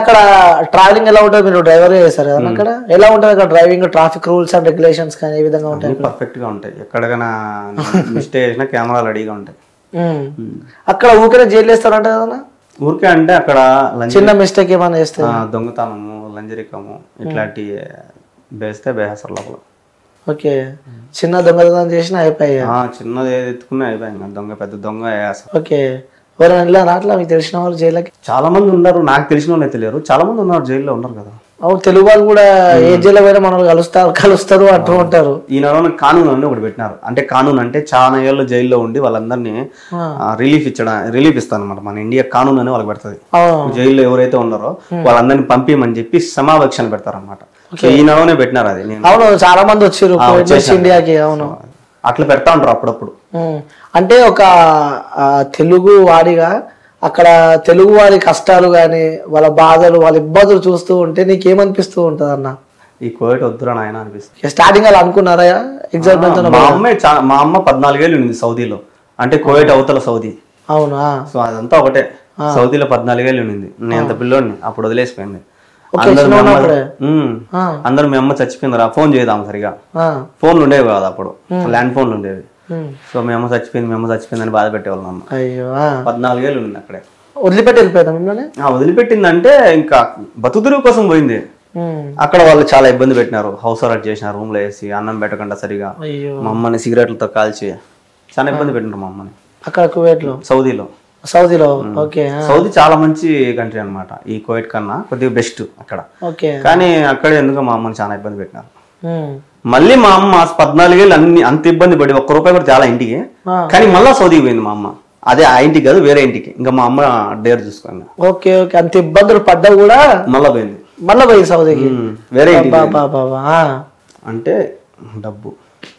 అక్కడ ట్రావెలింగ్ ఎలా ఉంటుంది మీరు డ్రైవర్ చేస్తారు కదా అక్కడ ఎలా ఉంటుంది అక్కడ driving traffic rules and regulations కానీ ఏ విధంగా ఉంటాయి అన్ని పర్ఫెక్ట్ గా ఉంటాయి ఎక్కడికైనా మిస్టేక్ చేసినా కెమెరాలు రెడీగా ఉంటాయి ఉమ్. అక్కడ ఊరికే జైలు వేస్తారంట కదా ఊరికే అంటే అక్కడ లంచ్ చిన్న మిస్టేక్ ఏమైనా చేస్తే ఆ, దొంగతనము లంజరికము ఇట్లాంటి వేస్తే బేహసర్ లోపల ఓకే చిన్న దొంగతనం చేసినా అయిపోయాయి ఆ, చిన్నది ఏది ఎత్తుకున్నా అయిపోయింది ఇంకా దొంగ పెద్ద దొంగ వేస్తారు ఓకే ఎవరైనా వెళ్ళారా అట్లా మీకు తెలిసిన వాళ్ళు జైలకి చాలా మంది ఉన్నారు నాకు తెలిసిన వాళ్ళు తెలియరు చాలా మంది ఉన్నారు జైల్లో ఉన్నారు కదా అవును తెలుగు వాళ్ళు కూడా ఏ జైల్లో పోయినా మనల్ని కలుస్తారు కలుస్తారు అంటూ ఉంటారు ఈ నెలలో కానూన్ అని ఒకటి పెట్టినారు అంటే కానూన్ అంటే చాలా ఏళ్ళు జైల్లో ఉండి వాళ్ళందరినీ రిలీఫ్ ఇచ్చడం రిలీఫ్ ఇస్తాను అనమాట మన ఇండియా కానూన్ అని వాళ్ళకి పెడుతుంది అవును జైల్లో ఎవరైతే ఉన్నారో వాళ్ళందరినీ పంపించమని చెప్పి సమావేక్షణ పెడతారన్నమాట సో ఈ నెలలోనే పెట్టినారు అది నేను అవును చాలా మంది వచ్చారు కువైట్ నుంచి ఇండియాకి అవును అట్లా పెడతా ఉంటారు అప్పుడప్పుడు ఉమ్. అంటే ఒక ఆ, తెలుగు వాడిగా అక్కడ తెలుగు వారి కష్టాలు కానీ వాళ్ళ బాధలు వాళ్ళ ఇబ్బందులు చూస్తూ ఉంటే నీకేమనిపిస్తూ ఉంటుంది అన్న ఈ కోవిడ్ వద్దురా నాయన అనిపిస్తుంది స్టార్టింగ్ అలా అనుకున్నారా ఎగ్జామ్ మా అమ్మే చా- మా అమ్మ పద్నాలుగేళ్ళు ఉంది సౌదీలో అంటే కోవిడ్ అవతల సౌదీ అవునా సో అదంతా ఒకటే సౌదీలో పద్నాలుగేళ్ళు ఉండింది నేను అంత పిల్లోడిని అప్పుడు వదిలేసిపోయింది ఓకే, అందరూ చిన్న మీ అమ్మ- ఉన్నప్పుడే? ఉమ్. ఆ, అందరూ మీ అమ్మ చచ్చిపోయిందిరా ఫోన్ చేద్దాం సరిగా ఆ, ఫోన్లు ఉండేవి కాదు అప్పుడు ల్యాండ్ ఫోన్లు ఉండేవి ఉమ్. సో మీ అమ్మ చచ్చిపోయింది మీ అమ్మ చచ్చిపోయిందని బాధ పెట్టేవాళ్ళం అమ్మ అయ్యో ఆ. పద్నాలుగేళ్ళు ఉంది అక్కడే వదిలిపెట్టి వెళ్ళిపోయాం మిమ్మల్ని ఆ వదిలిపెట్టిందంటే ఇంకా బతుకుదురు కోసం పోయింది ఉమ్. అక్కడ వాళ్ళు చాలా ఇబ్బంది పెట్టినారు హౌస్ అరెస్ట్ చేసినారు రూమ్ లో వేసి అన్నం పెట్టకుండా సరిగా అయ్యో మా అమ్మని సిగరెట్లతో కాల్చి చాలా ఇబ్బంది పెట్టినారు మా అమ్మని అక్కడ కువైట్ లో సౌదీలో సౌదీలో ఓకే ఆ, సౌదీ చాలా మంచి కంట్రీ అన్నమాట ఈ కోవిడ్ కన్నా కొద్దిగా బెస్ట్ అక్కడ ఓకే కానీ అక్కడే ఎందుకు మా అమ్మని చాలా ఇబ్బంది పెట్టినారు ఉమ్. మళ్ళీ మా అమ్మ పద్నాలుగేళ్ళు అన్ని అంత ఇబ్బంది పడి ఒక్క రూపాయి కూడా చాలా ఇంటికి ఆ. కానీ మళ్ళా సౌదీకి పోయింది మా అమ్మ అదే ఆ ఇంటికి కాదు వేరే ఇంటికి ఇంకా మా అమ్మ డేర్ చూసుకోండి ఓకే ఓకే అంత ఇబ్బందులు పడ్డా కూడా మళ్ళా పోయింది మళ్ళీ పోయి సౌదీకి ఉమ్, వేరే ఇంటికి పోయింది. బాబా బాబా ఆ. అంటే డబ్బు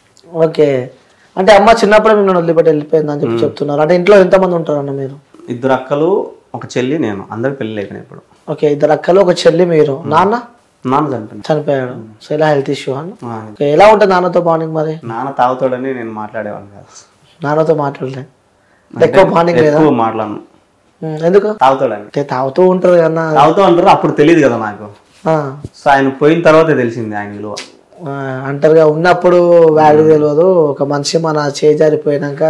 ఓకే అంటే అమ్మ చిన్నప్పుడే మిమ్మల్ని వదిలిపెట్టి వెళ్ళిపోయింది అని చెప్పి చెప్తున్నారు అంటే ఇంట్లో ఎంతమంది ఉంటారన్న మీరు ఇద్దరు అక్కలు ఒక చెల్లి నేను అందరికి పెళ్లి అయిపోయినాయి ఇప్పుడు ఓకే ఇద్దరు అక్కలు ఒక చెల్లి మీరు నాన్న నాన్న చనిపోయింది చనిపోయాడు సో ఇలా హెల్త్ ఇష్యూ అన్న ఆ, ఓకే ఎలా ఉంటుంది నాన్నతో బాండింగ్ మరి నాన్న తాగుతాడని నేను మాట్లాడేవాడిని కాదు నాన్నతో మాట్లాడలే ఎక్కువ బాండింగ్ లేదా ఎక్కువ మాట్లాడను ఉమ్, ఎందుకు తాగుతాడని అంటే తాగుతూ ఉంటారు కన్నా తాగుతూ అంటారు అప్పుడు తెలియదు కదా నాకు ఆ, సో ఆయన పోయిన తర్వాతే తెలిసింది ఆయన విలువ ఆ, అంటారుగా ఉన్నప్పుడు వాల్యూ తెలియదు ఒక మనిషి మన చేజారిపోయినాక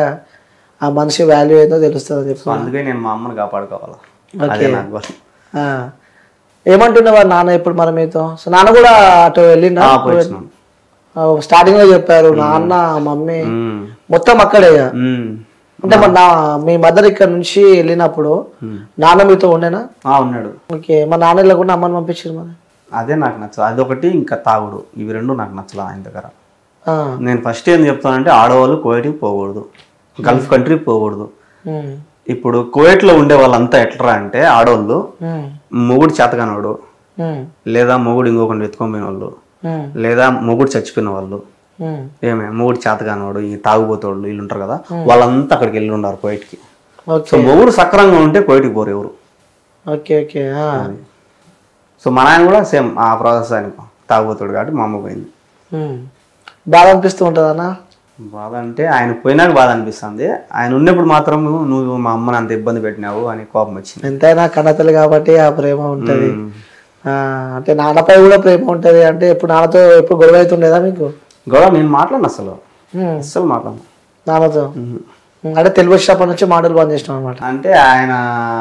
ఆ మనిషి వాల్యూ ఏందో తెలుస్తుంది అని చెప్పి సో అందుకే నేను మా అమ్మని కాపాడుకోవాలి అదే నాకు గోల్. ఆ. ఏమంటుండేవారు నాన్న ఇప్పుడు మరి మీతో సో నాన్న కూడా అటు వెళ్ళిండా ఆ, పోయిచ్చినాను. స్టార్టింగ్ లో చెప్పారు నాన్న మమ్మీ ఉమ్, మొత్తం అక్కడే ఇక. ఉమ్. అంటే మరి నా మీ మదర్ ఇక్కడ నుంచి వెళ్ళినప్పుడు నాన్న మీతో ఉండేనా ఆ, ఉన్నాడు ఓకే మా నాన్న వెళ్ళకుండా అమ్మని పంపించారు మరి అదే నాకు నచ్చదు అదొకటి ఇంకా తాగుడు ఇవి రెండు నాకు నచ్చలేదు ఆయన దగ్గర ఆ. నేను ఫస్ట్ ఏం చెప్తానంటే ఆడవాళ్ళు కోవిడ్కి పోకూడదు గల్ఫ్ కంట్రీకి పోకూడదు ఉమ్. ఇప్పుడు కువైట్లో ఉండే వాళ్ళంతా ఎట్లా అంటే ఆడవాళ్ళు ఉమ్. మొగుడు చేతకానోడు ఉమ్. లేదా మొగుడు ఇంకొకటి ఎత్తుకొని పోయిన వాళ్ళు ఉమ్. లేదా మొగుడు చచ్చిపోయిన వాళ్ళు ఉమ్. ఏమే మూడు చేతగానోడు ఈ తాగుబోతోళ్ళు వీళ్ళు ఉంటారు కదా వాళ్ళంతా అక్కడికి వెళ్ళి ఉన్నారు కోయిట్కి ఓకే సో మొగుడు సక్రంగా ఉంటే కోయిట్కి పోరు ఎవరు ఓకే ఓకే ఆ. సో మా నాయన కూడా సేమ్ ఆ ప్రాసెస్ ఆయన తాగుబోతాడు కాబట్టి మా అమ్మ పోయింది ఉమ్. బాధ అనిపిస్తూ ఉంటుందన్నా బాధ అంటే ఆయన పోయినాక బాధ అనిపిస్తుంది ఆయన ఉన్నప్పుడు మాత్రం నువ్వు మా అమ్మని అంత ఇబ్బంది పెట్టినావు అని కోపం వచ్చింది ఎంతైనా కన్నతల్లి కాబట్టి ఆ ప్రేమ ఉంటది ఆ, అంటే నాన్నపై కూడా ప్రేమ ఉంటది అంటే ఇప్పుడు నాన్నతో ఎప్పుడు గొడవ అవుతుండేదా మీకు గౌరవ నేను మాట్లాడను అసలు ఉమ్. అస్సలు మాట్లాడను నాన్నతో ఉమ్, అంటే తెలుగు వచ్చినప్పటి నుంచి మాటలు బంద్ చేసినాం అనమాట అంటే ఆయన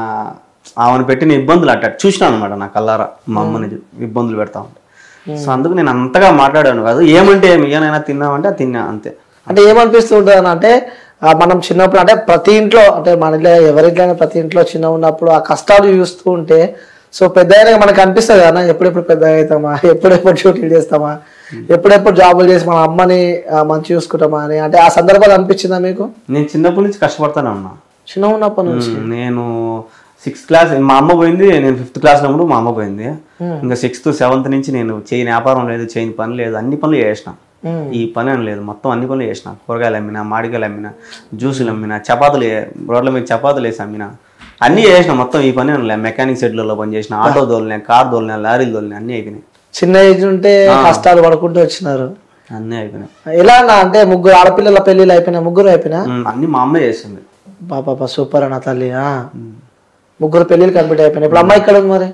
ఆమెను పెట్టిన ఇబ్బందులు అట్ట చూసినాను అనమాట నా కల్లారా మా అమ్మని ఇబ్బందులు పెడతా ఉంటే సో అందుకు నేను అంతగా మాట్లాడాను కాదు ఏమంటే ఏమి ఏనైనా తిన్నామంటే అది తిన్నా అంతే అంటే ఏమనిపిస్తూ ఉంటుంది అన్న అంటే ఆ, మనం చిన్నప్పుడు అంటే ప్రతి ఇంట్లో అంటే మన ఇంట్లో ఎవరింట్లో ప్రతి ఇంట్లో చిన్న ఉన్నప్పుడు ఆ కష్టాలు చూస్తూ ఉంటే సో పెద్ద అయినాక మనకు అనిపిస్తుంది కదా ఎప్పుడెప్పుడు పెద్ద అవుతామా ఎప్పుడెప్పుడు షూటింగ్ చేస్తామా ఎప్పుడెప్పుడు జాబులు చేసి మన అమ్మని ఆ, మంచి చూసుకుంటామా అని అంటే ఆ సందర్భాలు అనిపించిందా మీకు నేను చిన్నప్పటి నుంచి కష్టపడతానే ఉన్నా చిన్న ఉన్నప్పటి నుంచి ఉమ్, నేను సిక్స్త్ క్లాస్ మా అమ్మ పోయింది నేను ఫిఫ్త్ క్లాస్ ఉన్నప్పుడు మా అమ్మ పోయింది ఇంకా సిక్స్త్ సెవెంత్ నుంచి నేను చేయని వ్యాపారం లేదు చేయని పని లేదు అన్ని పనులు చేసిన ఉమ్. ఈ పని అని లేదు మొత్తం అన్ని పనులు చేసిన కూరగాయలు అమ్మిన మామిడికాయలు అమ్మిన జ్యూసులు అమ్మిన చపాతీలు ఏ- రోడ్ల మీద చపాతీలు వేసి అమ్మిన అన్నీ చేసిన మొత్తం ఈ పని అని లేదు మెకానిక్ షెడ్లలో పని చేసిన ఆటో దోలిన కార్ దోలిన లారీలు దోలిన అన్నీ అయిపోయినాయి చిన్న ఏజ్ ఉంటే కష్టాలు పడుకుంటూ వచ్చినారు అన్నీ అయిపోయినాయి ఎలా అన్న అంటే ముగ్గురు ఆడపిల్లల పెళ్ళిళ్ళు అయిపోయినా ముగ్గురు అయిపోయినా ఉమ్, అన్నీ మా అమ్మే చేస్తుంది పాప సూపర్ అన్న తల్లి ఆ. ముగ్గురు పెళ్ళిళ్ళు కంప్లీట్ అయిపోయినాయి ఇప్పుడు అమ్మాయి ఇక్కడ ఉంది మరి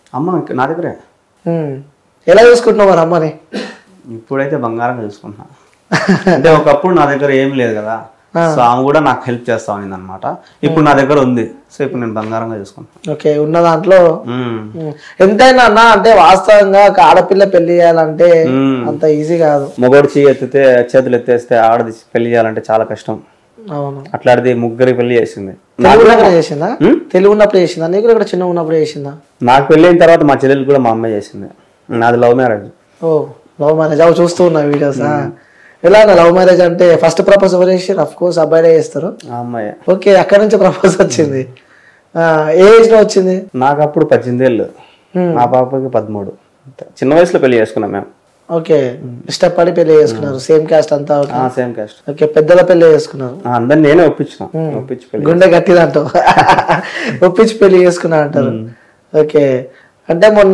అమ్మ ఇంక నా దగ్గరే ఉమ్. ఎలా చూసుకుంటున్నావు మరి అమ్మని ఇప్పుడైతే బంగారంగా చూసుకుంటున్నా అంటే ఒకప్పుడు నా దగ్గర ఏం లేదు కదా సో ఆమె కూడా నాకు హెల్ప్ చేస్తా ఉంది అనమాట ఇప్పుడు నా దగ్గర ఉంది సో ఇప్పుడు నేను బంగారంగా చూసుకుంటాను ఓకే ఉన్న దాంట్లో ఉమ్. ఉమ్. ఎంతైనా అన్న అంటే వాస్తవంగా ఒక ఆడపిల్ల పెళ్లి చేయాలంటే ఉమ్. అంత ఈజీ కాదు మొగోడు చెయ్యి ఎత్తితే చేతులు ఎత్తేస్తే ఆడది పెళ్లి చేయాలంటే చాలా కష్టం అవును అట్లాంటిది ముగ్గురి పెళ్లి చేసింది తెలుగు ఉన్నప్పుడు చేసిందా ఉమ్? తెలుగు ఉన్నప్పుడు చేసిందా నీకు కూడా ఇక్కడ చిన్న ఉన్నప్పుడు చేసిందా నాకు పెళ్ళి అయిన తర్వాత మా చెల్లెలు కూడా మా అమ్మాయి చేసింది నాది లవ్ మ్యారేజ్ ఓ లవ్ మ్యారేజ్ అవి చూస్తూ ఉన్నా వీడియోస్ ఎలా లవ్ మ్యారేజ్ అంటే ఫస్ట్ ప్రపోజ్ ఎవరు చేసి అఫ్ కోర్స్ అబ్బాయిలే చేస్తారు ఆ అమ్మాయి ఓకే అక్కడ నుంచి ప్రపోజ్ వచ్చింది ఆ, ఏ ఏజ్ లో వచ్చింది నాకు అప్పుడు పద్దెనిమిది ఏళ్ళు ఉమ్. మా పాపకి పదమూడు చిన్న వయసులో పెళ్లి చేసుకున్నాం మేము ఓకే ఇష్టపడి పెళ్లి చేసుకున్నారు సేమ్ క్యాస్ట్ అంతా ఓకే. సేమ్ కాస్ట్ ఓకే పెద్దల పెళ్లి చేసుకున్నారు అందరిని నేనే ఒప్పించిన ఒప్పించి పెళ్లి గుండె గట్టిదంటావు ఒప్పించి పెళ్లి చేసుకున్నా అంటారు ఓకే అంటే మొన్న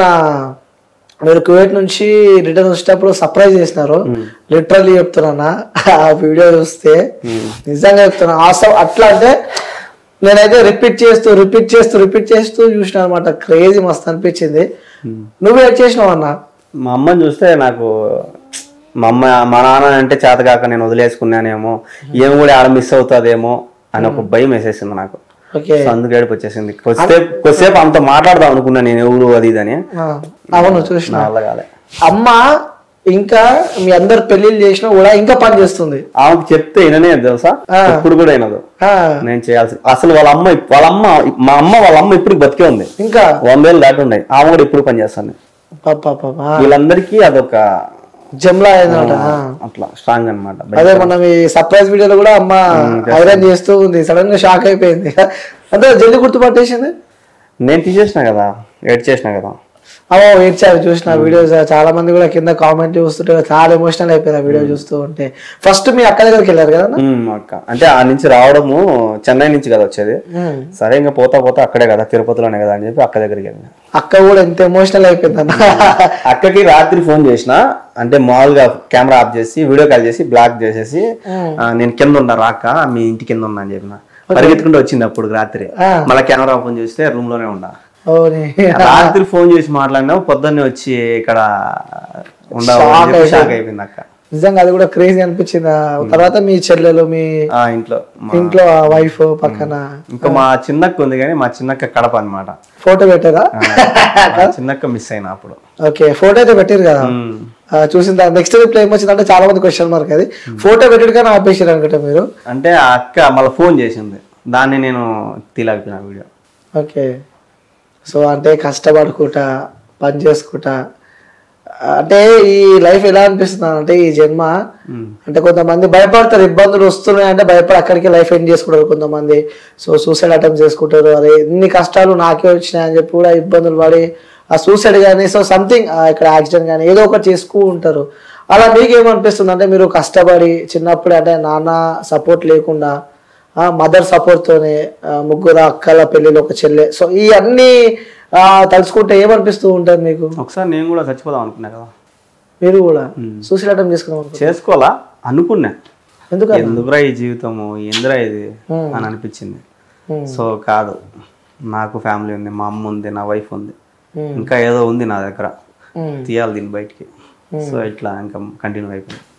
మీరు కువైట్ నుంచి రిటర్న్ వచ్చేటప్పుడు సర్ప్రైజ్ చేసినారు లిటరల్లీ చెప్తున్నా ఆ వీడియో చూస్తే నిజంగా చెప్తున్నా ఆసం అట్లా అంటే నేనైతే రిపీట్ చేస్తూ రిపీట్ చేస్తూ రిపీట్ చేస్తూ చూసిన అనమాట క్రేజీ మస్తు అనిపించింది నువ్వు ఏడ్ చేసినావు అన్న మా అమ్మని చూస్తే నాకు మా అమ్మ మా నాన్న అంటే చేతగాక నేను వదిలేసుకున్నానేమో ఏం కూడా ఆడ మిస్ అవుతుందేమో అని ఒక భయం వేసేసింది నాకు ఓకే సో అందుకు ఏడుపు వచ్చేసింది కొద్దిసేపు కొద్దిసేపు అంత మాట్లాడదాం అనుకున్నా నేను ఎవరు అది ఇది అని ఆ, అవును చూసిన నా వల్ల కాలే అమ్మ ఇంకా మీ అందరు పెళ్లిళ్ళు చేసినా కూడా ఇంకా పని చేస్తుంది ఆమెకు చెప్తే విననే తెలుసా ఇప్పుడు కూడా వినదు ఆ, నేను చేయాల్సి అసలు వాళ్ళ అమ్మ వాళ్ళ అమ్మ మా అమ్మ వాళ్ళ అమ్మ ఇప్పుడు బతికే ఉంది ఇంకా వందేళ్ళు దాటి ఉన్నాయి ఆమె కూడా ఇప్పుడు పని చేస్తాను పాప పాప వీళ్ళందరికీ అదొక జమ్లా అయిందన్నమాట ఆ. అట్లా స్ట్రాంగ్ అనమాట అదే మనం ఈ సర్ప్రైజ్ వీడియోలో కూడా అమ్మ ఐరన్ చేస్తూ ఉంది సడన్ గా షాక్ అయిపోయింది అంటే జల్ది గుర్తుపట్టేసింది నేను తీసేసిన కదా ఎడ్ చేసిన కదా అమ్మో ఏడ్చారు చూసిన వీడియోస్ చాలా మంది కూడా కింద కామెంట్ చూస్తుంటే చాలా ఎమోషనల్ అయిపోయారు ఆ వీడియో చూస్తూ ఉంటే ఫస్ట్ మీ అక్క దగ్గరికి వెళ్ళారు కదా అన్న? ఉమ్, అక్క అంటే ఆ నుంచి రావడము చెన్నై నుంచి కదా వచ్చేది ఉమ్. సరే ఇంకా పోతా పోతా అక్కడే కదా తిరుపతిలోనే కదా అని చెప్పి అక్క దగ్గరికి వెళ్ళిన అక్క కూడా ఎంత ఎమోషనల్ అయిపోయింది అన్న అక్కకి రాత్రి ఫోన్ చేసిన అంటే మామూలుగా కెమెరా ఆఫ్ చేసి వీడియో కాల్ చేసి బ్లాక్ చేసేసి ఆ, నేను కింద ఉన్నా రాక మీ ఇంటి కింద ఉన్నా అని చెప్పిన పరిగెత్తుకుంటూ వచ్చింది అప్పుడు రాత్రి ఆ. మళ్ళీ కెమెరా ఓపెన్ చేస్తే రూమ్ లోనే ఉన్నా ఓని రాత్రి ఫోన్ చేసి మాట్లాడినా పొద్దున్నే వచ్చి ఇక్కడ ఉండవు Shock షాక్ అయిపోయింది అక్క నిజంగా అది కూడా క్రేజీ అనిపించింది ఆ తర్వాత మీ చెల్లెలు మీ ఆ ఇంట్లో మా- ఇంట్లో వైఫ్ పక్కన ఇంకా మా చిన్నక్క ఉంది కానీ మా చిన్నక్క కడప అన్నమాట ఫోటో పెట్టారా మా చిన్నక్క మిస్ అయినా అప్పుడు ఓకే ఫోటో అయితే పెట్టారు కదా ఉమ్. ఆ, చూసిన తర్వాత నెక్స్ట్ రిప్లై ఏమొచ్చిందంటే చాలా మంది క్వశ్చన్ మార్క్ అది ఫోటో పెట్టాడు కానీ ఆపేసారు అనుకుంటా మీరు అంటే ఆ అక్క మళ్ళీ ఫోన్ చేసింది దాన్ని నేను తీలాగిపోయిన వీడియో ఓకే సో అంటే కష్టపడుకుంటా పని చేసుకుంటా అంటే ఈ లైఫ్ ఎలా అనిపిస్తుంది అంటే ఈ జన్మ అంటే కొంతమంది భయపడతారు ఇబ్బందులు వస్తున్నాయి అంటే భయపడి అక్కడికి లైఫ్ ఎండ్ చేసుకుంటారు కొంతమంది సో సూసైడ్ అటెంప్ట్ చేసుకుంటారు అరే ఎన్ని కష్టాలు నాకే వచ్చినాయి అని చెప్పి కూడా ఇబ్బందులు పడి ఆ సూసైడ్ కానీ సో సంథింగ్ ఇక్కడ యాక్సిడెంట్ కానీ ఏదో ఒకటి చేసుకుంటూ ఉంటారు అలా మీకు ఏమనిపిస్తుంది అంటే మీరు కష్టపడి చిన్నప్పుడు అంటే నాన్న సపోర్ట్ లేకుండా మదర్ సపోర్ట్తోనే ముగ్గురు అక్కల పెళ్ళిలో ఒక చెల్లె సో ఈ అన్ని ఆ, తలుచుకుంటే ఏమనిపిస్తూ ఉంటుంది మీకు ఒకసారి నేను కూడా చచ్చిపోదాం అనుకున్నా కదా మీరు కూడా సూసైడ్ అటెంప్ట్ చేసుకున్నాం అనుకో చేసుకోవాలా అనుకున్నా ఎందుకు ఎందుకురా ఈ జీవితము ఎందురా ఇది అని అనిపించింది Hmm. సో కాదు నాకు ఫ్యామిలీ ఉంది మా అమ్మ ఉంది నా వైఫ్ ఉంది Hmm. ఇంకా ఏదో ఉంది నా దగ్గర ఉమ్, తీయాలి దీన్ని బయటికి సో ఇట్లా ఇంకా కంటిన్యూ అయిపోయింది